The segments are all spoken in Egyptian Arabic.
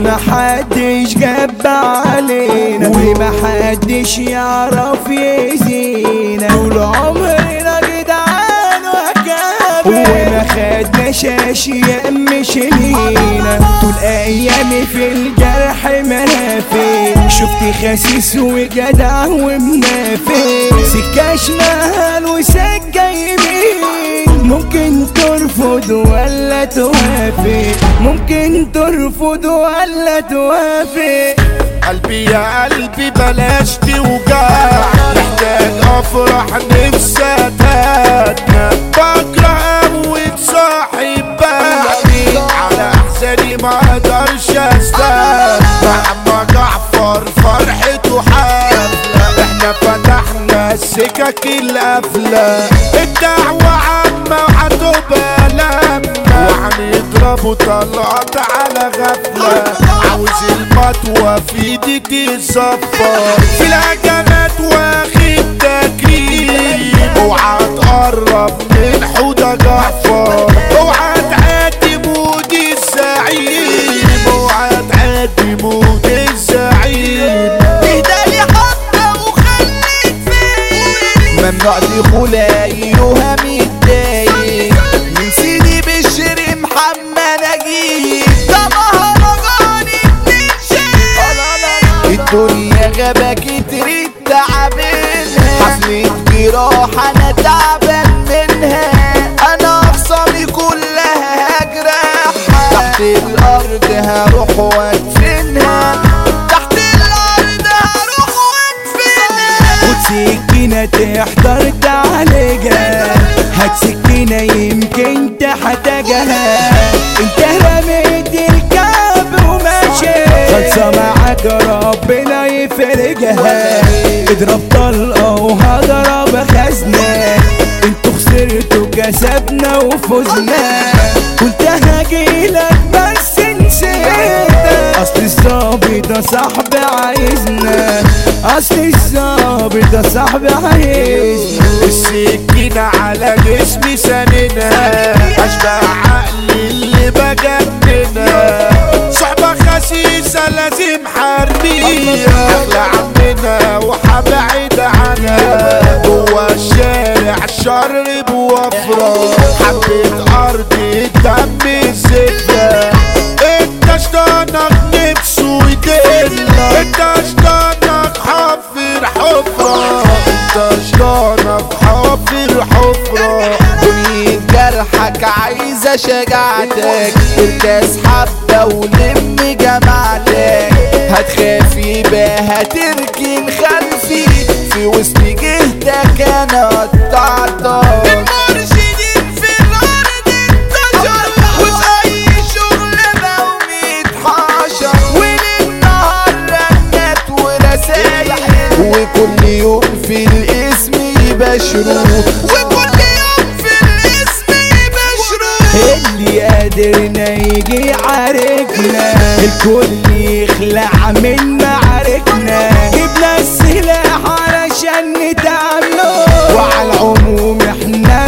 ومحدش جاب علينا ومحدش يعرف يزينا طول عمرنا جدعان وكابر وما خدناش اشياء مش لينا طول ايامي في الجرح منافق شفت خسيس وجدع ومنافق سكة شمال وسكة يمين ممكن ترفض ولا توافق ممكن ترفض ولا توافق قلبي يا قلبي بلاش توجع محتاج افرح نفسي اتهنى بكره اموت صاحب بعدي على احزاني ما اقدرش استنى محمد جعفر فرحته حفله احنا فتحنا السكك القافله الدعوه عامه وهتبقى لما وهنضربوا طلقات على غفله عاوز المطوه في ايدي تصفر في الهجمات واخد تكريم اوعى تقرب من حوضة جعفر اوعى تعدي مود الزعيم اوعى تعدي مود الزعيم اهدالي حبة وخليك فين ممنوع دخول ايها متضايق من سيدي بشري محمد اجيب ده مهرجاني اتنين شيء الدنيا غابة كترت تعبانها حفلة جراح انا تعبان منها انا اخصامي كلها هجرحها تحت الارض هروح وادفنها تحت الارض هروح وادفنها خد سكينة تحضر تعالجها هات سكينة يمكن تحتاجها انت رميت الكعب وماشي خلصة معاك ربنا يفرجها اضرب طلقة وهضرب خزنة انتوا خسرتوا كسبنا وفزنا كنت هجيلك بس نسيت اصل الظابط ده صاحبي عايزنا اصل الظابط ده صاحبي عايزنا السكينة على جسمي سننا أشبه عقلي اللي بجننا صحبة خسيسة لازم حربية أغلى عننا وحبعد عنها جوا الشارع الشر بوفرة حبة أرض الدم الزفة انت شطانك نفسه يدلك انت شطانك حفر حفرة انت شطانك حفر حفرة دنيا جرحك عايزة شجاعتك اركز حبة ولم جماعتك هتخافي بقى هتركن خلفي في وسط جهدك انا قطعتك المرشدين في الارض انتشر وفي اي شغل بقوا متحشر وللنهار رنات ورسايل وكل يوم في الاسم يبشروه وكل يوم في الاسم يبشروا اللي قادرنا يجي يعاركنا الكل يخلع من معاركنا جبنا السلاح علشان نتعامله وعلى العموم احنا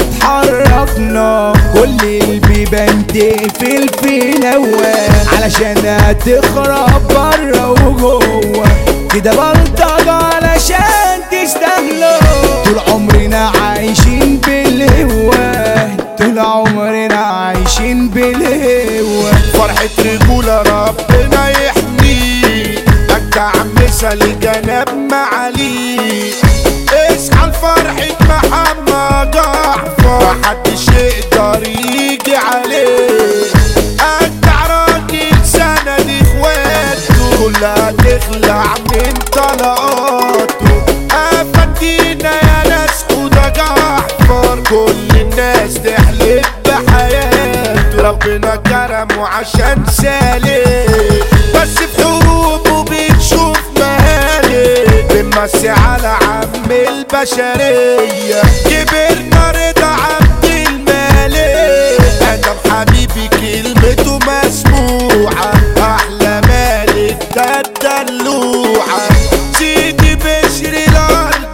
اتحركنا كل البيبان تقفل في نواه علشان هتخرب بره وجوه كده بلطجة علشان تستاهلوا طول عمرنا عايشين بالهواه طول عمرنا عايشين بالهواه فرحة رجولة ربنا يحميه أجدع مثل جناب معاليه اصحى لفرحة محمد جعفر محدش يقدر يجي عليه أجدع راجل سند اخواته كلها تخلع من طلقاته أفندينا يا ناس وده جعفر كل الناس تحلف بحياته ربنا كرمه عشان سالك بس في حروبه بتشوف مهالك بنمسي على عم البشرية كبرنا رضا عبد الملك ادم حبيبي كلمته مسموعة احلى مالك ده الدلوعة سيدي بشري الارض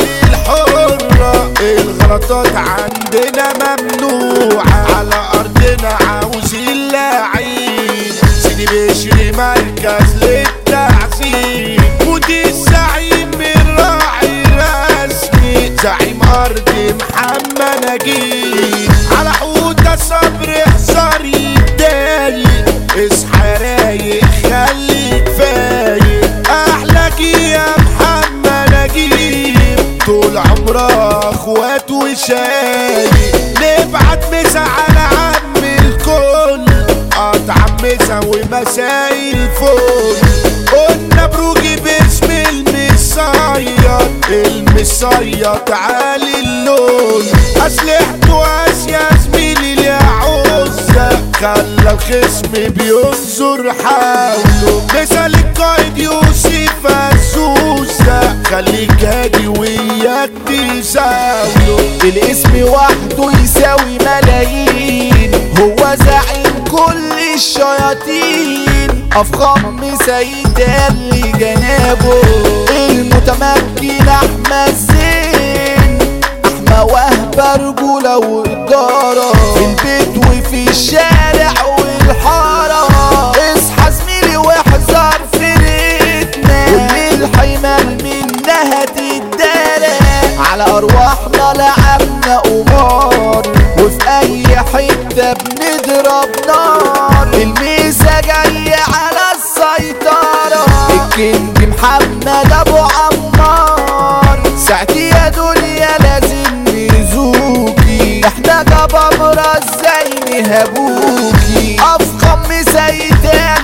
الحرة الغلطات عندنا ممنوعة على ارضنا عاوز اللعين سيدي بشري مركز للتعذيب ودي الزعيم الراعي رسمي زعيم ارض محمد نجيب على حوت صبر احذر يتضايق اصحى رايق خليك فايق احلى يا محمد نجيب طول عمرها اخوات وشايق نبعت مسا على عم الكل قطع مسا ومساء الفل قلنا بروجي باسم المصيط المصيط عالي اللون اسلحته اسيا زميلي لعزة خلى الخصم بينظر حوله مثل القائد يوسف الزوزة خليك هادي وياك تساوله الاسم وحده يساوي ملايين هو زعيم كل الشياطين افخم سيد اللي جنابه المتمكن احمد زين احمى وهبه رجوله واداره في البيت وفي الشارع والحاره اصحى زميلي واحذر فرقتنا كل الحمال منها تتدارى على ارواحنا لعبنا قمار وفي اي حته بنضرب نار الميزه جايه على السيطره الكينج محمد ابو عمار ساعتي يا دنيا لازم نزوكي احنا جبابرة ازاي نهبوكي افخم سيدان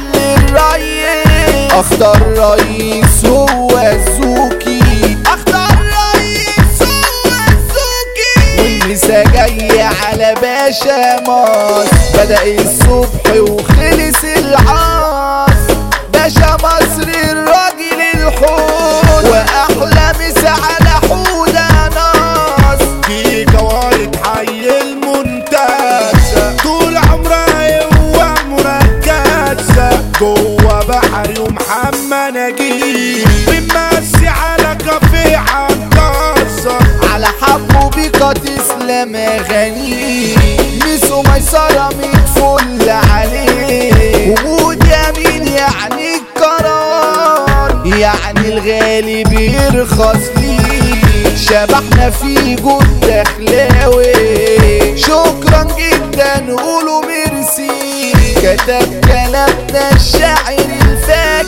للريس اختار رئيس هو الزوكي اختار رئيس هو الزوكي والنسا جاية على باشا ماس بدأ الصبح وخلص العصر باشا مصر الراجل الحوت واحلى مسا على حودة ناس دي جوارد حي المنتزه طول عمرها هو مركزه جوه بحري ومحمد نجيب بنمسي على كافيه عكازه على حبه بيكا تسلم اغاني ميسو ميسرة متفل عليه ومود يمين يعني القرار يعني الغالي بيرخص ليه شبحنا في جود دخلاوي شكرا جدا قولوا ميرسي كتب كلامنا الشاعر الفارس